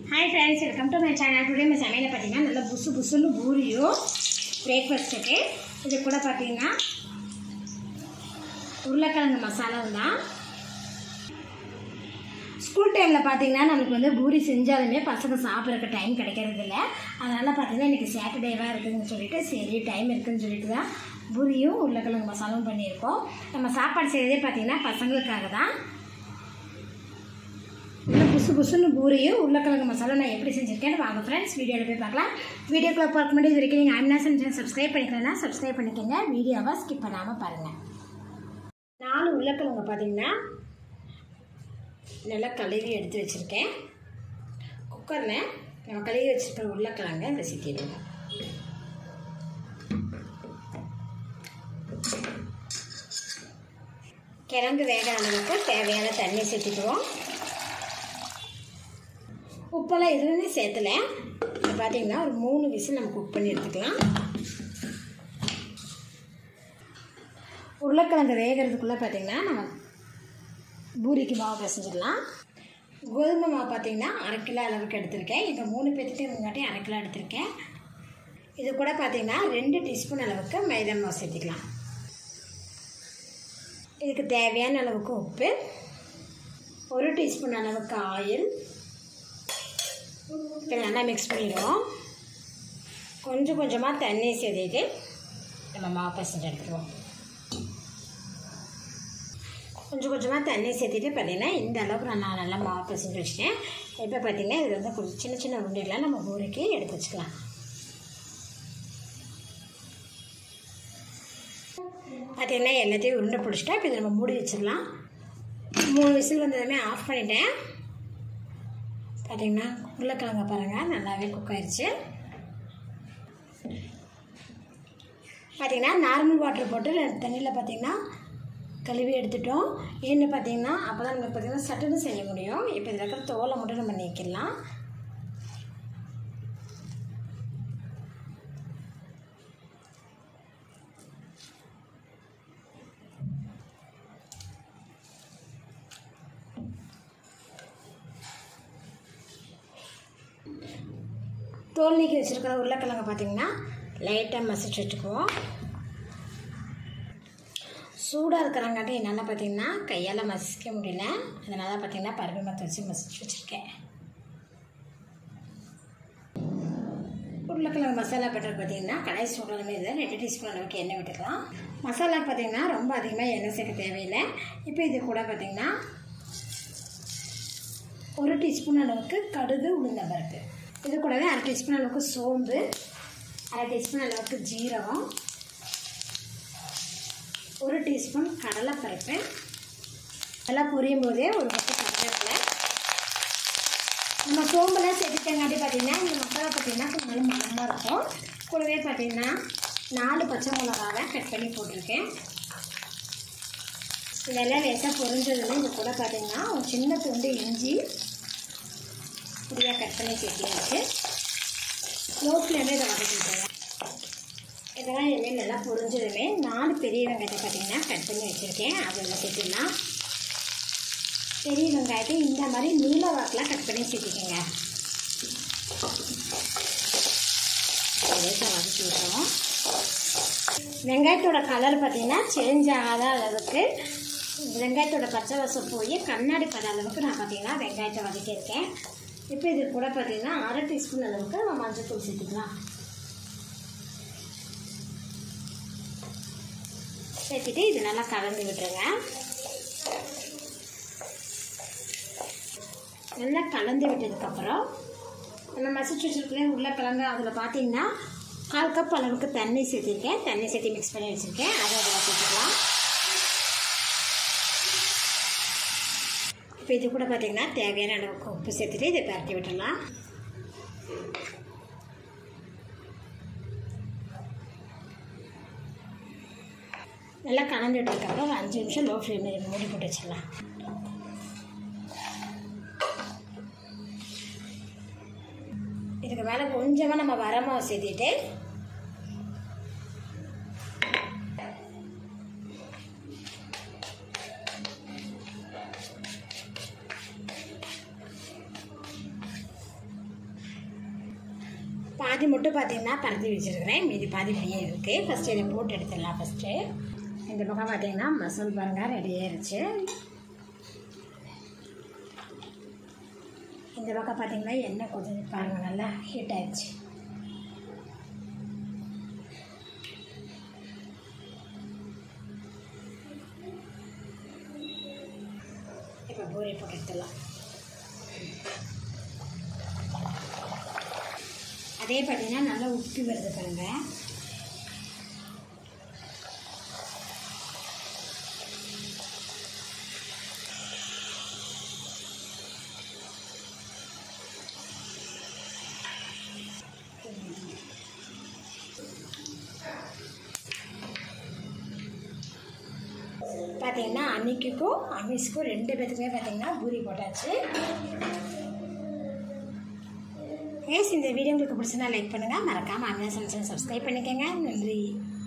hi friends welcome to my channel today நம்ம சமையலை பார்த்தீங்கன்னா நல்லா புசு புசுன்னு பூரியும் பிரேக்ஃபாஸ்ட்டுக்கு இது கூட பார்த்தீங்கன்னா உருளைக்கிழங்கு மசாலாவும் தான் ஸ்கூல் டைமில் பார்த்தீங்கன்னா நமக்கு வந்து பூரி செஞ்சாலுமே பசங்க சாப்பிட்றதுக்கு டைம் கிடைக்கிறது இல்லை அதனால் பார்த்தீங்கன்னா இன்றைக்கி சாட்டர்டேவாக இருக்குதுன்னு சொல்லிட்டு சரி டைம் இருக்குதுன்னு சொல்லிட்டு தான் பூரியும் உருளைக்கிழங்கு மசாலாவும் பண்ணியிருக்கோம் நம்ம சாப்பாடு செய்கிறதே பார்த்தீங்கன்னா பசங்களுக்காக தான் நல்லா புசு புசுன்னு பூரியும் உருளைக்கிழங்கு மசாலா நான் எப்படி செஞ்சுருக்கேன்னு வாங்க ஃப்ரெண்ட்ஸ் வீடியோவில் போய் பார்க்கலாம் வீடியோக்குள்ள பார்க்க முன்னாடி இது வரைக்கும் நீங்கள் ஐமினா செஞ்சு சப்ஸ்கிரைப் பண்ணிக்கலன்னா சப்ஸ்கிரைப் பண்ணிக்கோங்க வீடியோவை ஸ்கிப் பண்ணாமல் பாருங்கள் நாலு உருளைக்கிழங்கு பார்த்தீங்கன்னா நல்லா கழுவி எடுத்து வச்சுருக்கேன் குக்கரில் நம்ம கழுவி வச்சுருக்கிற உருளைக்கிழங்க இதை சிக்கிடுவோம் கிழங்கு வேக அளவுக்கு தேவையான தண்ணி சேர்த்துக்குவோம் உப்பெல்லாம் எதுவுமே சேர்த்தல இது பார்த்தீங்கன்னா ஒரு மூணு விசில் நம்ம குக் பண்ணி எடுத்துக்கலாம் உருளைக்கிழங்கு வேகிறதுக்குள்ளே பார்த்தீங்கன்னா நம்ம பூரிக்கு மாவு பிசைஞ்சிடலாம் கோதுமை மாவு பார்த்தீங்கன்னா அரை கிலோ அளவுக்கு எடுத்திருக்கேன் இப்போ மூணு பேர்த்துக்கு முன்னாடி அரை கிலோ எடுத்திருக்கேன் இது கூட பார்த்தீங்கன்னா ரெண்டு டீஸ்பூன் அளவுக்கு மைதா மாவு சேர்த்துக்கலாம் இதுக்கு தேவையான அளவுக்கு உப்பு ஒரு டீஸ்பூன் அளவுக்கு ஆயில் இப்போ நல்லா மிக்ஸ் பண்ணிடுவோம் கொஞ்சம் கொஞ்சமாக தண்ணி சேர்த்துட்டு நம்ம மாவு பசஞ்சு எடுத்துருவோம் கொஞ்சம் கொஞ்சமாக தண்ணி சேர்த்துட்டு பார்த்தீங்கன்னா இந்த அளவுக்கு நான் நல்லா மாவு பசஞ்சு வச்சுட்டேன் இப்போ பார்த்தீங்கன்னா இது வந்து கொஞ்சம் சின்ன சின்ன உருண்டைகளாக நம்ம ஊருக்கு எடுத்து வச்சுக்கலாம் பார்த்தீங்கன்னா எல்லாத்தையும் உருண்டை பிடிச்சிட்டா இப்போ இதை நம்ம மூடி வச்சிடலாம் மூணு விசில் வந்ததுமே ஆஃப் பண்ணிட்டேன் பார்த்தீங்கன்னா உருளைக்கிழங்க பாருங்கள் நல்லாவே குக் ஆயிடுச்சு பார்த்தீங்கன்னா நார்மல் வாட்டர் போட்டு தண்ணியில் பார்த்தீங்கன்னா கழுவி எடுத்துட்டோம் ஏன்னு பார்த்தீங்கன்னா அப்போ தான் நமக்கு பார்த்தீங்கன்னா சட்டுன்னு செய்ய முடியும் இப்போ இதில் இருக்கிற தோலை மட்டும் நம்ம நீக்கிடலாம் தோல் நீக்கி வச்சுருக்கிற உருளைக்கிழங்கு பார்த்தீங்கன்னா லைட்டாக மசிச்சு வச்சுக்குவோம் சூடாக இருக்கிறங்காட்டி என்னால் பார்த்தீங்கன்னா கையால் மசிக்க முடியல அதனால பார்த்தீங்கன்னா பருப்பு மற்ற வச்சு மசிச்சு வச்சுருக்கேன் உருளைக்கிழங்கு மசாலா பட்டர் பார்த்தீங்கன்னா கடாய் சூடான இதில் ரெண்டு டீஸ்பூன் அளவுக்கு எண்ணெய் விட்டுக்கலாம் மசாலா பார்த்தீங்கன்னா ரொம்ப அதிகமாக எண்ணெய் சேர்க்க தேவையில்லை இப்போ இது கூட பார்த்தீங்கன்னா ஒரு டீஸ்பூன் அளவுக்கு கடுகு உளுந்தம் பருப்பு இது கூடவே அரை டீஸ்பூன் அளவுக்கு சோம்பு அரை டீஸ்பூன் அளவுக்கு ஜீரகம் ஒரு டீஸ்பூன் கடலைப்பருப்பு அதெல்லாம் பொரியும் போதே ஒரு பத்து கருவேப்பிலை நம்ம சோம்பெல்லாம் சேர்த்துட்டங்காட்டி பார்த்தீங்கன்னா இந்த மசாலா பார்த்தீங்கன்னா கொஞ்சம் நல்ல மனமாக இருக்கும் கூடவே பார்த்தீங்கன்னா நாலு பச்சை மிளகாவை கட் பண்ணி போட்டிருக்கேன் இதெல்லாம் லேசாக பொரிஞ்சதுன்னு இது கூட பார்த்தீங்கன்னா ஒரு சின்ன துண்டு இஞ்சி பொடியாக கட் பண்ணி சேர்த்தியாச்சு லோ ஃப்ளேமில் இதை வதக்கிட்டேன் இதெல்லாம் இனிமேல் நல்லா பொரிஞ்சதுமே நாலு பெரிய வெங்காயத்தை பார்த்தீங்கன்னா கட் பண்ணி வச்சுருக்கேன் அதில் சேர்த்துக்கலாம் பெரிய வெங்காயத்தை இந்த மாதிரி நீல வாக்கில் கட் பண்ணி சேர்த்துக்கோங்க லேசாக வதக்கி விட்டுறோம் வெங்காயத்தோட கலர் பார்த்தீங்கன்னா சேஞ்ச் ஆகாத அளவுக்கு வெங்காயத்தோட பச்சை வாசம் போய் கண்ணாடி பத அளவுக்கு நான் பார்த்தீங்கன்னா வெங்காயத்தை வதக்கியிருக்கேன் இப்போ இது கூட பார்த்தீங்கன்னா அரை டீஸ்பூன் அளவுக்கு நம்ம மஞ்சள் தூள் சேர்த்துக்கலாம் சேர்த்துட்டு இது நல்லா கலந்து விட்டுருங்க நல்லா கலந்து விட்டதுக்கப்புறம் நம்ம மசிச்சு வச்சுருக்கேன் உருளைக்கிழங்கு அதில் பார்த்தீங்கன்னா கால் கப் அளவுக்கு தண்ணி சேர்த்துருக்கேன் தண்ணி சேர்த்து மிக்ஸ் பண்ணி வச்சுருக்கேன் அதை அதில் சேர்த்துக்கலாம் இப்போ இது கூட பார்த்தீங்கன்னா தேவையான அளவுக்கு உப்பு சேர்த்துட்டு இதை பரட்டி விட்டுடலாம் நல்லா கலந்து விட்டதுக்கப்புறம் ஒரு அஞ்சு நிமிஷம் லோ ஃப்ளேமில் மூடி போட்டு வச்சிடலாம் இதுக்கு மேலே கொஞ்சமாக நம்ம வரமாவை சேர்த்திட்டு பாதி மட்டும் பார்த்தீங்கன்னா பரத்தி வச்சுருக்கிறேன் மீதி பாதி ஃப்ரீயாக இருக்குது ஃபஸ்ட்டு இதை போட்டு எடுத்துடலாம் ஃபஸ்ட்டு இந்த பக்கம் பார்த்தீங்கன்னா மசால் பாருங்கள் ரெடி ஆயிருச்சு இந்த பக்கம் பார்த்தீங்கன்னா எண்ணெய் கொதிச்சு பாருங்கள் நல்லா ஹீட் ஆயிடுச்சு இப்போ பூரி போட்டு எடுத்துடலாம் அதே பார்த்தீங்கன்னா நல்லா உப்பி வருது பாருங்க பார்த்தீங்கன்னா அன்னைக்குக்கும் அமிஷ்க்கும் ரெண்டு பேத்துக்குமே பார்த்தீங்கன்னா பூரி போட்டாச்சு ஏஸ் இந்த வீடியோ உங்களுக்கு பிடிச்சிருந்தா லைக் பண்ணுங்கள் மறக்காமல் அமியா சமைச்சல் சப்ஸ்கிரைப் பண்ணிக்கோங்க நன்றி